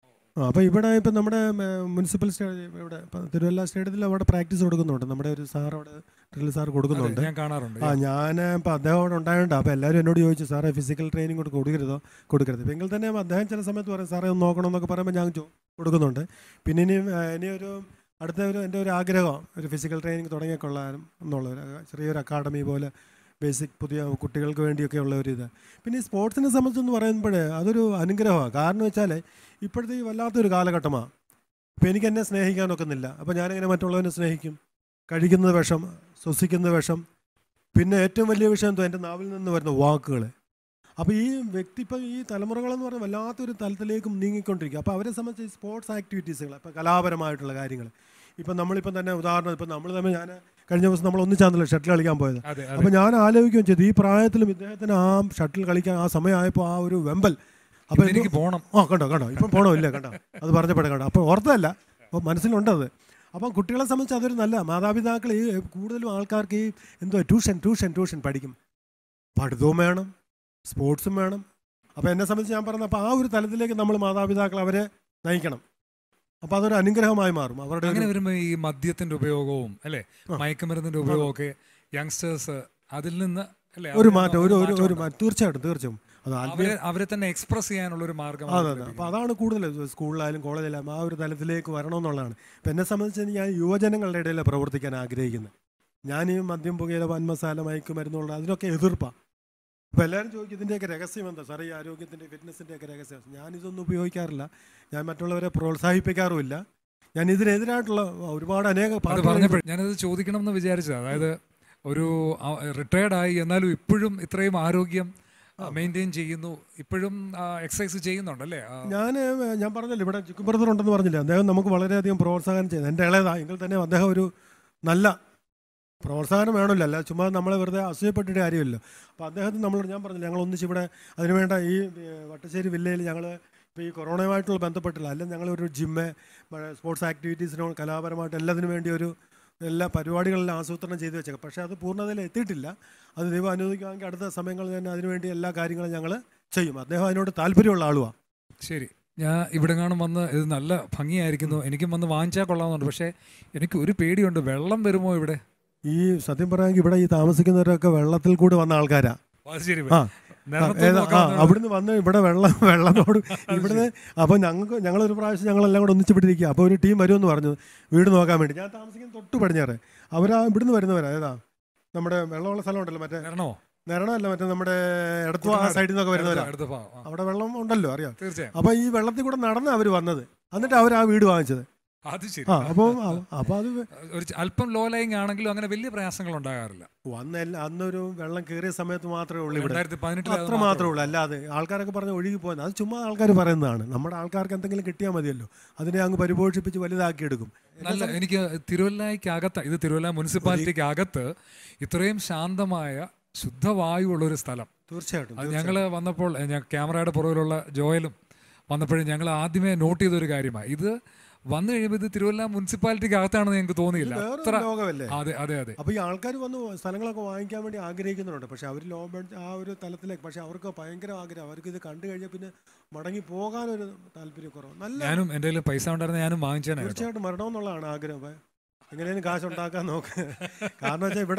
ആ അപ്പോൾ ഇവിടെ ഇപ്പം നമ്മുടെ മുനിസിപ്പൽ സ്റ്റേഡിയം ഇവിടെ ഇപ്പം തിരുവല്ല സ്റ്റേഡിയത്തിൽ അവിടെ പ്രാക്ടീസ് കൊടുക്കുന്നുണ്ട് നമ്മുടെ ഒരു സാർ അവിടെ ഡ്രിൽ സാർ അതെ, കൊടുക്കുന്നുണ്ട് ഞാൻ കാണാറുണ്ട് ആ ഞാൻ ഇപ്പം അദ്ദേഹം അവിടെ ഉണ്ടായതുകൊണ്ട് അപ്പോൾ എല്ലാവരും എന്നോട് ചോദിച്ചു സാറേ ഫിസിക്കൽ ട്രെയിനിങ് കൊണ്ട് കൊടുക്കരുതോ കൊടുക്കരുത് ഇപ്പം എങ്കിൽ തന്നെ അദ്ദേഹം ചില സമയത്ത് പറയും സാറേ ഒന്ന് നോക്കണമെന്നൊക്കെ പറയുമ്പോൾ ഞാൻ ചോ- കൊടുക്കുന്നുണ്ട് പിന്നെ ഇനിയും ആ, ഇനി ഒരു അടുത്ത ഒരു എൻ്റെ ഒരു ആഗ്രഹം ഒരു ഫിസിക്കൽ ട്രെയിനിങ് തുടങ്ങിക്കൊള്ളാനും എന്നുള്ള ഒരു ചെറിയൊരു അക്കാഡമി പോലെ ബേസിക് പുതിയ കുട്ടികൾക്ക് വേണ്ടിയൊക്കെ ഉള്ള ഒരു ഇത് പിന്നെ ഈ സ്പോർട്സിനെ സംബന്ധിച്ചെന്ന് പറയുമ്പോൾ അതൊരു അനുഗ്രഹമാണ് കാരണം വെച്ചാൽ ഇപ്പോഴത്തെ ഈ വല്ലാത്തൊരു കാലഘട്ടമാണ് ഇപ്പം എനിക്ക് എന്നെ സ്നേഹിക്കാനൊക്കുന്നില്ല അപ്പോൾ ഞാനെങ്ങനെ മറ്റുള്ളവനെ സ്നേഹിക്കും കഴിക്കുന്നത് വിഷം ശ്വസിക്കുന്ന വിഷം പിന്നെ ഏറ്റവും വലിയ വിഷയം എന്തോ എൻ്റെ നാവിൽ നിന്ന് വരുന്ന വാക്കുകൾ അപ്പോൾ ഈ വ്യക്തി ഇപ്പം ഈ തലമുറകളെന്ന് പറഞ്ഞാൽ വല്ലാത്തൊരു തലത്തിലേക്കും നീങ്ങിക്കൊണ്ടിരിക്കുക അപ്പോൾ അവരെ സംബന്ധിച്ച് ഈ സ്പോർട്സ് ആക്ടിവിറ്റീസുകൾ ഇപ്പോൾ കലാപരമായിട്ടുള്ള കാര്യങ്ങൾ ഇപ്പം നമ്മളിപ്പം തന്നെ ഉദാഹരണം ഇപ്പം നമ്മൾ തമ്മിൽ ഞാൻ കഴിഞ്ഞ ദിവസം നമ്മൾ ഒന്നിച്ചാന്നല്ലോ ഷട്ടിൽ കളിക്കാൻ പോയത് അതെ അതെ അപ്പോൾ ഞാൻ ആലോചിക്കുകയും ചെയ്തു ഈ പ്രായത്തിലും ഇദ്ദേഹത്തിന് ആ ഷട്ടിൽ കളിക്കാൻ ആ സമയമായപ്പോൾ ആ ഒരു വെമ്പൽ അപ്പോൾ ഇന്ന് എനിക്ക് പോകണം ആ കണ്ടോ കണ്ടോ ഇപ്പം പോണോ ഇല്ല കണ്ടോ അത് പറഞ്ഞപ്പോഴേ കണ്ടോ അപ്പോൾ ഓർത്തതല്ല അപ്പോൾ മനസ്സിലുണ്ടത് അപ്പം കുട്ടികളെ സംബന്ധിച്ച് അതൊരു നല്ല മാതാപിതാക്കൾ ഈ കൂടുതലും ആൾക്കാർക്ക് ഈ എന്തോ ട്യൂഷൻ ട്യൂഷൻ ട്യൂഷൻ പഠിക്കും പഠിത്തവും വേണം സ്പോർട്സും വേണം അപ്പോൾ എന്നെ സംബന്ധിച്ച് ഞാൻ പറഞ്ഞ അപ്പോൾ ആ ഒരു തലത്തിലേക്ക് നമ്മൾ മാതാപിതാക്കൾ അവരെ നയിക്കണം അപ്പോൾ അതൊരു അനുഗ്രഹമായി മാറും അവരുടെ ഒരു- അങ്ങനെ വരുമ്പോൾ ഈ മദ്യത്തിന്റെ ഉപയോഗവും അല്ലെ ആ. മയക്കുമരുന്നിന്റെ ഉപയോഗമൊക്കെ യങ്സ്റ്റേഴ്സ് അതിൽ നിന്ന് അല്ലെ ഒരു മാറ്റം ഒരു ഒരു ഒരു മാറ്റം തീർച്ചയായിട്ടും തീർച്ചയായും അത് ആത്മീയ അവരെ അവരെ തന്നെ എക്സ്പ്രസ് ചെയ്യാനുള്ള ഒരു മാർഗം അതെ അതെ അപ്പോൾ അതാണ് കൂടുതൽ സ്കൂളിലായാലും കോളേജിലായാലും ആ ഒരു തലത്തിലേക്ക് വരണമെന്നുള്ളതാണ് ഇപ്പം എന്നെ സംബന്ധിച്ച് ഞാൻ യുവജനങ്ങളുടെ ഇടയിൽ പ്രവർത്തിക്കാൻ ആഗ്രഹിക്കുന്നത് ഞാൻ ഈ മദ്യം പുകയില വൻമസാല മയക്കുമരുന്നുള്ള അതിനൊക്കെ എതിർപ്പാണ് അപ്പോൾ എല്ലാവരും ചോദിക്കും ഇതിൻ്റെയൊക്കെ രഹസ്യം എന്താ സാറേ ഈ ആരോഗ്യത്തിൻ്റെ ഫിറ്റ്നസിൻ്റെയൊക്കെ രഹസ്യം ഞാനിതൊന്നും ഉപയോഗിക്കാറില്ല ഞാൻ മറ്റുള്ളവരെ പ്രോത്സാഹിപ്പിക്കാറുമില്ല ഞാൻ ഇതിനെതിരായിട്ടുള്ള ഒരുപാട് അനേക അത് പാർട്ടികൾ- പറഞ്ഞപ്പോൾ ഞാനത് ചോദിക്കണം എന്ന് വിചാരിച്ചത് അതായത് ഒരു റിട്ടയർഡ് ആയി എന്നാലും ഇപ്പോഴും ഇത്രയും ആരോഗ്യം മെയിൻറ്റെയിൻ ചെയ്യുന്നു ഇപ്പോഴും എക്സസൈസ് ചെയ്യുന്നുണ്ടല്ലേ ആ, ഞാൻ ഞാൻ പറഞ്ഞല്ലോ ഇവിടെ ചിക്കൻ ബ്രദർ ഉണ്ടെന്ന് പറഞ്ഞില്ലേ അദ്ദേഹം നമുക്ക് വളരെയധികം പ്രോത്സാഹനം ചെയ്യുന്നത് എൻ്റെ ഇളയതാ എങ്കിൽ തന്നെ അദ്ദേഹം ഒരു നല്ല പ്രോത്സാഹനം വേണമല്ലോ അല്ല ചുമ്മാ നമ്മളെ വെറുതെ അസൂയപ്പെട്ടിട്ട് കാര്യമില്ലല്ലോ അപ്പോൾ അദ്ദേഹത്തിന് നമ്മൾ ഞാൻ പറഞ്ഞില്ല ഞങ്ങൾ ഒന്നിച്ച് ഇവിടെ അതിനുവേണ്ട ഈ ഏഹ്, വട്ടശ്ശേരി വില്ലയിൽ ഞങ്ങൾ ഇപ്പോൾ ഈ കൊറോണയുമായിട്ടുള്ള ബന്ധപ്പെട്ടില്ല അല്ലെങ്കിൽ ഞങ്ങൾ ഒരു ജിമ്മ് സ്പോർട്സ് ആക്ടിവിറ്റീസിനോ കലാപരമായിട്ട് എല്ലാത്തിനും വേണ്ടി ഒരു എല്ലാ പരിപാടികളെല്ലാം ആസൂത്രണം ചെയ്തു വെച്ചേക്കാം പക്ഷേ അത് പൂർണ്ണതയിൽ എത്തിയിട്ടില്ല അത് ദൈവം അനുവദിക്കുകയാണെങ്കിൽ അടുത്ത സമയങ്ങളിൽ തന്നെ അതിനുവേണ്ടി എല്ലാ കാര്യങ്ങളും ഞങ്ങൾ ചെയ്യും അദ്ദേഹം അതിനോട് താല്പര്യമുള്ള ആളുമാണ് ശരി ഞാൻ ഇവിടെ കാണും വന്ന് ഇത് നല്ല ഭംഗിയായിരിക്കുന്നു എനിക്കും വന്ന് വാങ്ങിച്ചാൽ കൊള്ളാമെന്നുണ്ട് പക്ഷേ എനിക്ക് ഒരു പേടിയുണ്ട് വെള്ളം വരുമോ ഇവിടെ ഈ സത്യം പറയാമെങ്കിൽ ഇവിടെ ഈ താമസിക്കുന്നവരൊക്കെ വെള്ളത്തിൽ കൂടി വന്ന ആൾക്കാരാ അത് ശരി ആ നിറത്ത് ഏതാ- ആ നോക്കാവുന്നതേ ഉള്ളൂ. അവിടുന്ന് വന്ന് ഇവിടെ വെള്ളം വെള്ളത്തോട് ഇവിടുന്ന് അപ്പോൾ ഞങ്ങൾക്ക് ഞങ്ങളൊരു പ്രാവശ്യം ഞങ്ങളെല്ലാം കൂടെ ഒന്നിച്ച് പിടിക്കുക അപ്പോൾ ഒരു ടീം വരുമെന്ന് പറഞ്ഞു വീട് നോക്കാൻ വേണ്ടി ഞാൻ താമസിക്കുന്ന തൊട്ട് പടിഞ്ഞാറ് അവരാ ഇവിടുന്ന് വരുന്നവരാ ഏതാ നമ്മുടെ വെള്ളമുള്ള സ്ഥലം ഉണ്ടല്ലോ മറ്റേ നിരണോ നിരണമല്ല മറ്റേ നമ്മുടെ ഇടത്തു ആ സൈഡിൽ നിന്നൊക്കെ വരുന്നവരാ അടുത്ത ഭാഗം ആ, അവിടെ വെള്ളം ഉണ്ടല്ലോ അറിയാം തീർച്ചയായും അപ്പോൾ ഈ വെള്ളത്തിൽ കൂടെ നടന്ന് അവർ വന്നത് എന്നിട്ട് അവർ ആ വീട് വാങ്ങിച്ചത് അത് ശരി ആ അപ്പോൾ അപ്പോൾ അത് ഒരു ച- അല്പം ലോ ലൈങ് ആണെങ്കിലും അങ്ങനെ വലിയ പ്രയാസങ്ങൾ ഉണ്ടാകാറില്ല വന്ന അന്നൊരു വെള്ളം കയറിയ സമയത്ത് മാത്രമേ ഉള്ളൂ ഇവിടെ രണ്ടായിരത്തി പതിനെട്ടിൽ അത്ര മാത്രമേ ഉള്ളൂ അല്ലാതെ ആൾക്കാരൊക്കെ പറഞ്ഞ് ഒഴുകി പോകുന്നത് അത് ചുമ്മാ ആൾക്കാർ പറയുന്നതാണ് നമ്മുടെ ആൾക്കാർക്ക് എന്തെങ്കിലും കിട്ടിയാൽ മതിയല്ലോ അതിനെ അങ്ങ് പരിപോഷിപ്പിച്ച് വലുതാക്കി എടുക്കും നല്ല എനിക്ക് തിരുവല്ലയ്ക്ക് അകത്ത് ഇത് തിരുവല്ല മുനിസിപ്പാലിറ്റിക്ക് അകത്ത് ഇത്രയും ശാന്തമായ ശുദ്ധവായുവുള്ള ഒരു സ്ഥലം തീർച്ചയായിട്ടും അത് ഞങ്ങൾ വന്നപ്പോൾ എ, ഞാൻ ക്യാമറയുടെ പുറകിലുള്ള ജോയലും വന്നപ്പോഴും ഞങ്ങൾ ആദ്യമേ നോട്ട് ചെയ്ത ഒരു കാര്യമാണ് ഇത് വന്നു കഴിയുമ്പോൾ ഇത് തിരുവല്ല മുനിസിപ്പാലിറ്റിക്ക് അകത്താണെന്ന് ഞങ്ങൾക്ക് തോന്നിയില്ല വേറൊരു അത്ര ലോകമല്ലേ അതെ അതെ അതെ അപ്പോൾ ഈ ആൾക്കാർ വന്ന് സ്ഥലങ്ങളൊക്കെ വാങ്ങിക്കാൻ വേണ്ടി ആഗ്രഹിക്കുന്നുണ്ട് പക്ഷെ അവർ ലോ ബഡ്ജറ്റ് ആ ഒരു തലത്തിലേക്ക് പക്ഷെ അവർക്ക് ഭയങ്കര ആഗ്രഹം അവർക്ക് ഇത് കണ്ടു കഴിഞ്ഞാൽ പിന്നെ മടങ്ങി പോകാനൊരു താല്പര്യക്കുറവ് നല്ല ഞാനും എൻ്റെ കയ്യിൽ പൈസ ഉണ്ടായിരുന്ന ഞാനും വാങ്ങിച്ചേനെ കേട്ടോ. തീർച്ചയായിട്ടും മരണമെന്നുള്ളതാണ് ആഗ്രഹം അപ്പൊ എങ്ങനെയും കാശ് ഉണ്ടാക്കാൻ നോക്ക് കാരണം വെച്ചാൽ ഇവിടെ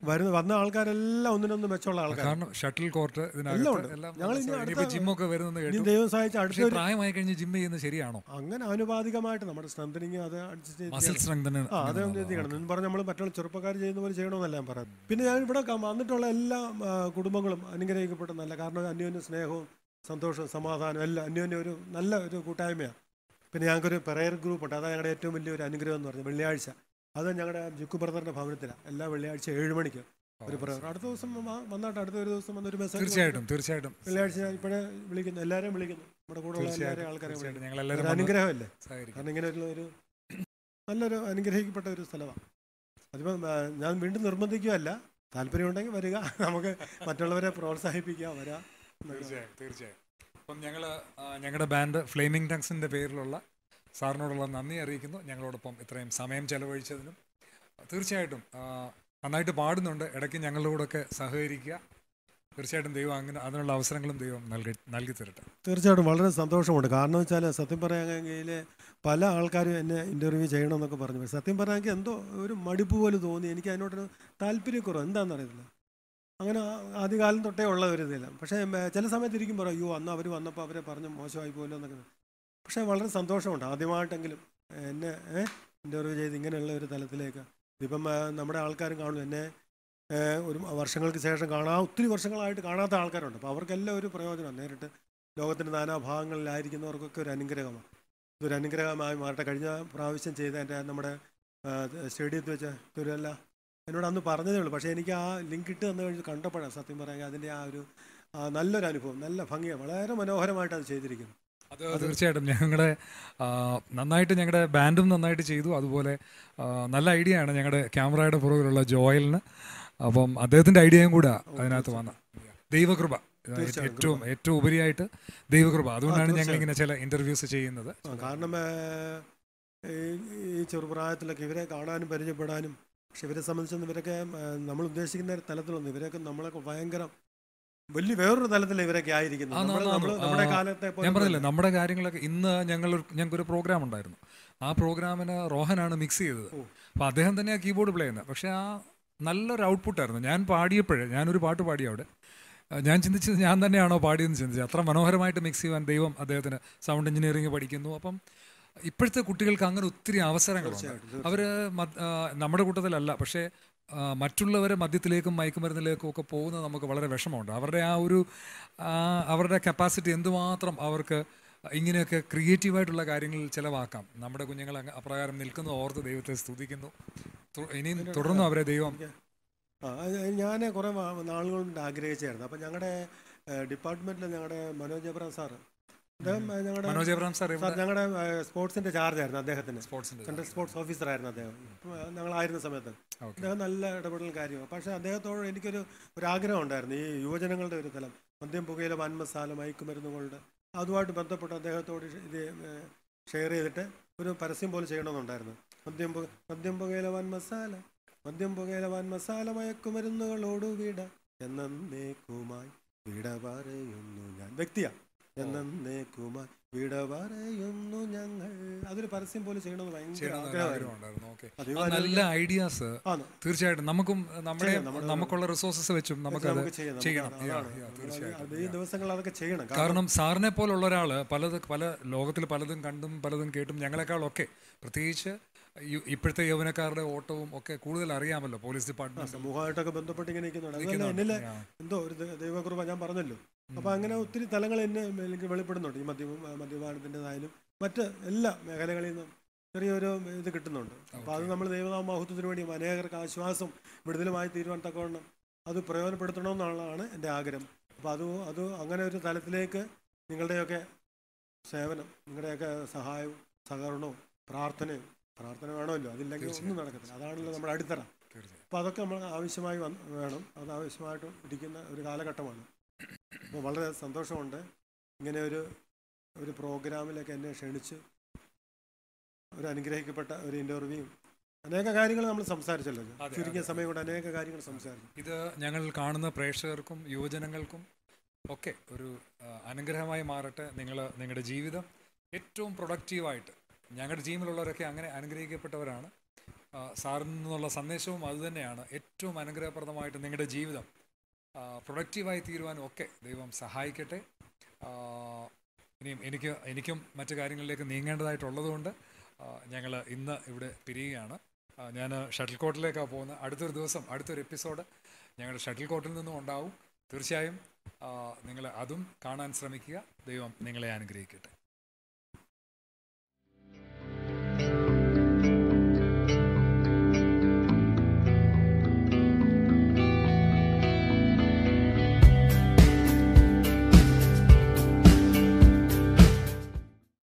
വരുന്ന വന്ന ആൾക്കാരെല്ലാം ഒന്നിനൊന്ന് മെച്ചമുള്ള ആൾക്കാർ കാരണം ഷട്ടിൽ കോർട്ട് എല്ലാം ഇതിനകത്ത് ഉണ്ട്. എല്ലാം ഞങ്ങൾ ഇനി ഇനിയിപ്പോ അടുത്ത- ജിമ്മൊക്കെ വരുന്നത് ഇനി കേട്ടു ദൈവം സഹായിച്ച പക്ഷേ അടുത്തൊരു പ്രായമായി കഴിഞ്ഞ് ജിമ്മ് ചെയ്യുന്നത് ശരിയാണോ അങ്ങനെ ആനുപാതികമായിട്ട് നമ്മുടെ സ്ട്രെങ്തനിങ് അത് അഡ്ജസ്റ്റ് മസിൽ ചെയ്ത് സ്ട്രെങ്തന് ആ അത് ചെയ്യണം എന്ന് പറഞ്ഞ് നമ്മൾ മറ്റുള്ള ചെറുപ്പക്കാർ ചെയ്യുന്ന പോലെ ചെയ്യണമെന്നല്ല ഞാൻ പറയാം പിന്നെ ഞാൻ ഇവിടെ ക- വന്നിട്ടുള്ള എല്ലാ ആ, കുടുംബങ്ങളും അനുഗ്രഹിക്കപ്പെട്ട നല്ല കാരണം അന്യോന്യ സ്നേഹവും സന്തോഷവും സമാധാനവും എല്ലാം അന്യോന്യ ഒരു നല്ല ഒരു കൂട്ടായ്മയാണ് പിന്നെ ഞങ്ങൾക്കൊരു പ്രയർ ഗ്രൂപ്പ് ഉണ്ട് അതാണ് ഞങ്ങളുടെ ഏറ്റവും വലിയൊരു അനുഗ്രഹം എന്ന് പറഞ്ഞത് വെള്ളിയാഴ്ച അത് ഞങ്ങളുടെ ജുക്കു ബ്രദറിന്റെ ഭവനത്തിലാണ് എല്ലാ വെള്ളിയാഴ്ച ഏഴ് മണിക്ക് ഒരു പ്രയർ അടുത്ത ദിവസം വ- വന്നിട്ട് അടുത്ത ഒരു ദിവസം വന്നൊരു മെസ്സേജ് തീർച്ചയായിട്ടും തീർച്ചയായിട്ടും വെള്ളിയാഴ്ച ഞാൻ ഇപ്പോഴേ വിളിക്കുന്നു എല്ലാവരെയും വിളിക്കുന്നു നമ്മുടെ കൂടെ ഉള്ള തീർച്ചയായിട്ടും എല്ലാവരെയും ആൾക്കാരെ തീർച്ചയായിട്ടും വിളിക്കുന്നു ഞങ്ങൾ ഒരു എല്ലാവരും വന്ന് അനുഗ്രഹമല്ലേ സഹകരിക്കും കാരണം ഇങ്ങനെ ഒരു ഒരു നല്ലൊരു അനുഗ്രഹിക്കപ്പെട്ട ഒരു സ്ഥലമാണ് അതിപ്പം ആ, ഞാൻ വീണ്ടും നിർബന്ധിക്കുകയല്ല താല്പര്യമുണ്ടെങ്കിൽ വരിക നമുക്ക് മറ്റുള്ളവരെ പ്രോത്സാഹിപ്പിക്കാം വരാം തീർച്ചയായും തീർച്ചയായും അപ്പം ഞങ്ങൾ ഞങ്ങളുടെ ബാൻഡ് ഫ്ലെയിമിംഗ് ടങ്സിൻ്റെ പേരിലുള്ള സാറിനോടുള്ള നന്ദി അറിയിക്കുന്നു ഞങ്ങളോടൊപ്പം ഇത്രയും സമയം ചെലവഴിച്ചതിനും തീർച്ചയായിട്ടും ആ, നന്നായിട്ട് പാടുന്നുണ്ട് ഇടയ്ക്ക് ഞങ്ങളുടെ കൂടെയൊക്കെ സഹകരിക്കുക തീർച്ചയായിട്ടും ദൈവം അങ്ങനെ അതിനുള്ള അവസരങ്ങളും ദൈവം നൽകി നൽകി തരട്ടെ തീർച്ചയായിട്ടും വളരെ സന്തോഷമുണ്ട് കാരണം വെച്ചാൽ സത്യം പറയാമെങ്കിൽ പല ആൾക്കാരും എന്നെ ഇൻ്റർവ്യൂ ചെയ്യണമെന്നൊക്കെ പറഞ്ഞു പക്ഷേ സത്യം പറയാമെങ്കിൽ എന്തോ ഒരു മടുപ്പ് പോലെ തോന്നി എനിക്ക് അതിനോടൊരു താല്പര്യക്കുറവ് എന്താണെന്ന് അറിയത്തില്ല അങ്ങനെ ആ- ആദ്യകാലം തൊട്ടേ ഉള്ള ഒരു ഇതില്ല പക്ഷേ ഉം, ചില സമയത്ത് ഇരിക്കും പറയും അയ്യോ അന്ന് അവർ വന്നപ്പോൾ അവരെ പറഞ്ഞ് മോശമായി പോലോ എന്നൊക്കെ പക്ഷേ വളരെ സന്തോഷമുണ്ട് ആദ്യമായിട്ടെങ്കിലും എന്നെ ഇൻ്റർവ്യൂ ചെയ്ത് ഇങ്ങനെയുള്ള ഒരു തലത്തിലേക്ക് ഇപ്പം ആ, നമ്മുടെ ആൾക്കാരും കാണും എന്നെ ഏ, ഒരു വർഷങ്ങൾക്ക് ശേഷം കാണാൻ ഒത്തിരി വർഷങ്ങളായിട്ട് കാണാത്ത ആൾക്കാരുണ്ട് അപ്പോൾ അവർക്കെല്ലാം ഒരു പ്രയോജനം നേരിട്ട് ലോകത്തിൻ്റെ നാനാഭാഗങ്ങളിലായിരിക്കുന്നവർക്കൊക്കെ ഒരു അനുഗ്രഹമാണ് ഇതൊരു അനുഗ്രഹമായി മാറട്ടെ കഴിഞ്ഞ പ്രാവശ്യം ചെയ്ത എൻ്റെ നമ്മുടെ ആ, സ്റ്റേഡിയത്തിൽ വെച്ച് തിരുവല്ല എന്നോട് അന്ന് പറഞ്ഞതേ ഉള്ളൂ പക്ഷേ എനിക്ക് ആ ലിങ്ക് ഇട്ട് തന്നു കഴിഞ്ഞ് കണ്ടപ്പോഴാണ് സത്യം പറയാൻ അതിൻ്റെ ആ ഒരു ആ, നല്ലൊരു അനുഭവം നല്ല ഭംഗിയാണ് വളരെ മനോഹരമായിട്ട് അത് ചെയ്തിരിക്കുന്നു അത് തീർച്ചയായിട്ടും ഞങ്ങളുടെ ആ, നന്നായിട്ട് ഞങ്ങളുടെ ബാൻഡും നന്നായിട്ട് ചെയ്തു അതുപോലെ ആ, നല്ല ഐഡിയ ആണ് ഞങ്ങളുടെ ക്യാമറയുടെ പുറകിലുള്ള ജോയലിന് അപ്പം അദ്ദേഹത്തിൻ്റെ ഐഡിയയും കൂടെ അതിനകത്ത് വന്ന ദൈവകൃപ തീർച്ചയായും, ഏറ്റവും ഏറ്റവും ഉപരിയായിട്ട് ദൈവകൃപ അതുകൊണ്ടാണ് ഞങ്ങൾ തീർച്ചയായും. ഇങ്ങനെ ചില ഇന്റർവ്യൂസ് ചെയ്യുന്നത് ആ, കാരണം ഏ, ഈ ഈ ചെറുപ്രായത്തിലൊക്കെ ഇവരെ കാണാനും പരിചയപ്പെടാനും പക്ഷെ ഇവരെ സംബന്ധിച്ചൊന്നും ഇവരൊക്കെ ഏ, നമ്മൾ ഉദ്ദേശിക്കുന്ന ഒരു തലത്തിലൊന്നും ഇവരൊക്കെ നമ്മളൊക്കെ ഭയങ്കര വലിയ വേറൊരു തലത്തിൽ ഇവരൊക്കെ ആയിരിക്കുന്നു ആ, നമ്മള് ആ, നമ്മള് ആ, നമ്മുടെ ആ, കാലത്തെ പോലെ ഞാൻ പറഞ്ഞില്ലേ നമ്മുടെ കാര്യങ്ങളൊക്കെ ഇന്ന് ഞങ്ങൾ ഞങ്ങൾക്കൊരു പ്രോഗ്രാം ഉണ്ടായിരുന്നു ആ പ്രോഗ്രാമിന് റോഹനാണ് മിക്സ് ചെയ്തത് ഓ. അപ്പോൾ അദ്ദേഹം തന്നെയാണ് കീബോർഡ് പ്ലേ ചെയ്യുന്നത് പക്ഷേ ആ നല്ലൊരു ഔട്ട്പുട്ടായിരുന്നു ഞാൻ പാടിയപ്പോഴേ ഞാനൊരു പാട്ട് പാടി അവിടെ ആ, ഞാൻ ചിന്തിച്ചത് ഞാൻ തന്നെയാണോ പാടിയെന്ന് ചിന്തിച്ചത് അത്ര മനോഹരമായിട്ട് മിക്സ് ചെയ്യുവാൻ ദൈവം അദ്ദേഹത്തിന് സൗണ്ട് എഞ്ചിനീയറിംഗ് പഠിക്കുന്നു അപ്പം ഇപ്പോഴത്തെ കുട്ടികൾക്ക് അങ്ങനെ ഒത്തിരി അവസരങ്ങളുണ്ട് തീർച്ചയായിട്ടും, അവർ നമ്മുടെ കൂട്ടത്തിലല്ല പക്ഷേ ആ, മറ്റുള്ളവരെ മദ്യത്തിലേക്കും മയക്കുമരുന്നിലേക്കും ഒക്കെ പോകുന്നത് നമുക്ക് വളരെ വിഷമമുണ്ട് അവരുടെ ആ ഒരു ആ, അവരുടെ കപ്പാസിറ്റി എന്തുമാത്രം അവർക്ക് ഇങ്ങനെയൊക്കെ ക്രിയേറ്റീവായിട്ടുള്ള കാര്യങ്ങളിൽ ചിലവാക്കാം നമ്മുടെ കുഞ്ഞുങ്ങൾ അങ്ങ് അപ്രകാരം നിൽക്കുന്ന ഓർത്ത് ദൈവത്തെ സ്തുതിക്കുന്നു തു- ഇനിയും തുടർന്നും അവരെ ദൈവം ആ ഞാൻ കുറേ നാളുകൾ കൊണ്ട് ആഗ്രഹിച്ചായിരുന്നു അപ്പം ഞങ്ങളുടെ ഡിപ്പാർട്ട്മെൻറ്റിൽ ഞങ്ങളുടെ മനോജ് എബ്രാം സാറ് അദ്ദേഹം ഏ, ഞങ്ങളുടെ മനോജ് എബ്രാം സാർ സാർ ഞങ്ങളുടെ സ്പോർട്സിൻ്റെ ചാർജായിരുന്നു അദ്ദേഹത്തിന് സ്പോർട്സിന്റെ സെൻട്രൽ സ്പോർട്സ് ഓഫീസറായിരുന്നു അദ്ദേഹം ഇപ്പം ഞങ്ങളായിരുന്ന സമയത്ത് ഓക്കെ അദ്ദേഹം നല്ല ഇടപെടൽ കാര്യമാണ് പക്ഷേ അദ്ദേഹത്തോട് എനിക്കൊരു ഒരു ആഗ്രഹം ഉണ്ടായിരുന്നു ഈ യുവജനങ്ങളുടെ ഒരു തലം മദ്യം പുകയില വൻമസാല മയക്കുമരുന്നുകളുടെ അതുമായിട്ട് ബന്ധപ്പെട്ട് അദ്ദേഹത്തോട് ഇത് ഷെയർ ചെയ്തിട്ട് ഒരു പരസ്യം പോലെ ചെയ്യണമെന്നുണ്ടായിരുന്നു മദ്യം പുക മദ്യം പുകയില വൻമസാല മദ്യം പുകയില വൻമസാല മയക്കുമരുന്നുകളോട് വിട എന്നേക്കുമായി വിട പറയുന്നു ഞാൻ വ്യക്തിയാ എന്നേക്കുമായി വിട പറയുന്നു ഞങ്ങൾ അതൊരു പരസ്യം പോലെ ചെയ്യണമെന്ന് ഭയങ്കര ചെയ്യണമെന്ന് ആഗ്രഹമായിരുന്നു ആഗ്രഹമുണ്ടായിരുന്നു ഓക്കെ അത് നല്ല ഐഡിയാസ് ആണ് തീർച്ചയായിട്ടും നമുക്കും നമ്മുടെ ചെയ്യാം, നമ്മുടെ- നമുക്കുള്ള റിസോഴ്സസ് വെച്ചും നമുക്കത് നമുക്ക് ചെയ്യാം നമുക്ക് ചെയ്യണം അതാണ്. Yeah, yeah, നമ്മള് തീർച്ചയായിട്ടും അത് ഈ ദിവസങ്ങൾ അതൊക്കെ ചെയ്യണം കാരണം കാരണം സാറിനെ പോലുള്ള ഒരാൾ പലത് പല ലോകത്തിൽ പലതും കണ്ടും പലതും കേട്ടും ഞങ്ങളെക്കാളൊക്കെ പ്രത്യേകിച്ച് യു- ഇപ്പോഴത്തെ യൗവനക്കാരുടെ ഓട്ടവും ഒക്കെ കൂടുതൽ അറിയാമല്ലോ പോലീസ് ഡിപ്പാർട്ട്മെന്റ് സമൂഹമായിട്ടൊക്കെ ബന്ധപ്പെട്ട് ഇങ്ങനെ നിൽക്കുന്നുണ്ട് അതുപോലെ എന്നിലെ എന്തോ ഒരു ദൈ- ദൈവകൃപ ഞാൻ പറഞ്ഞല്ലോ അപ്പൊ അങ്ങനെ ഒത്തിരി തലങ്ങൾ എന്നെ എനിക്ക് വെളിപ്പെടുന്നുണ്ട് ഈ മദ്യ മദ്യപാനത്തിൻ്റെതായാലും മറ്റ് എല്ലാ മേഖലകളിൽ നിന്നും ചെറിയൊരു ഇത് കിട്ടുന്നുണ്ട് അപ്പൊ അത് നമ്മൾ ദൈവനാമ മഹത്വത്തിന് വേണ്ടി അനേകർക്ക് ആശ്വാസം വിടുതലുമായി തീരുവാൻ തക്കവണ്ണം അത് പ്രയോജനപ്പെടുത്തണമെന്നുള്ളതാണ് എൻ്റെ ആഗ്രഹം അപ്പോൾ അത് അത് അങ്ങനെ ഒരു തലത്തിലേക്ക് നിങ്ങളുടെയൊക്കെ സേവനം നിങ്ങളുടെയൊക്കെ സഹായവും സഹകരണവും പ്രാർത്ഥനയും പ്രാർത്ഥന വേണമല്ലോ അതില്ലെങ്കിൽ ഒന്നും നടക്കത്തില്ല അതാണല്ലോ നമ്മുടെ അടിത്തറ തീർച്ചയായും അപ്പോൾ അതൊക്കെ നമ്മൾ ആവശ്യമായി വന്ന് വേണം അത് ആവശ്യമായിട്ട് ഇരിക്കുന്ന ഒരു കാലഘട്ടമാണ് അപ്പോൾ വളരെ സന്തോഷമുണ്ട് ഇങ്ങനെ ഒരു ഒരു പ്രോഗ്രാമിലേക്ക് എന്നെ ക്ഷണിച്ച് ഒരു അനുഗ്രഹിക്കപ്പെട്ട ഒരു ഇൻ്റർവ്യൂ അനേക കാര്യങ്ങൾ നമ്മൾ സംസാരിച്ചല്ലോ അതെ, ചുരുങ്ങിയ അതെ, സമയം കൊണ്ട് അനേക കാര്യങ്ങൾ സംസാരിച്ചു ഇത് ഞങ്ങൾ കാണുന്ന പ്രേക്ഷകർക്കും യുവജനങ്ങൾക്കും ഒക്കെ ഒരു ആ, അനുഗ്രഹമായി മാറട്ടെ നിങ്ങൾ നിങ്ങളുടെ ജീവിതം ഏറ്റവും പ്രൊഡക്റ്റീവായിട്ട് ഞങ്ങളുടെ ടീമിലുള്ളവരൊക്കെ അങ്ങനെ അനുഗ്രഹിക്കപ്പെട്ടവരാണ് ആ, സാറിൽ നിന്നുള്ള സന്ദേശവും അതുതന്നെയാണ് ഏറ്റവും അനുഗ്രഹപ്രദമായിട്ട് നിങ്ങളുടെ ജീവിതം പ്രൊഡക്റ്റീവായി തീരുവാനും ഒക്കെ ദൈവം സഹായിക്കട്ടെ ആ, ഇനിയും എനിക്ക് എനിക്കും മറ്റു കാര്യങ്ങളിലേക്ക് നീങ്ങേണ്ടതായിട്ടുള്ളതുകൊണ്ട് ഞങ്ങൾ ഇന്ന് ഇവിടെ പിരിയുകയാണ് ഞാൻ ഷട്ടിൽ കോർട്ടിലേക്കാണ് പോകുന്നത് അടുത്തൊരു ദിവസം അടുത്തൊരു എപ്പിസോഡ് ഞങ്ങൾ ഷട്ടിൽ കോർട്ടിൽ നിന്നും ഉണ്ടാവും തീർച്ചയായും നിങ്ങൾ അതും കാണാൻ ശ്രമിക്കുക ദൈവം നിങ്ങളെ അനുഗ്രഹിക്കട്ടെ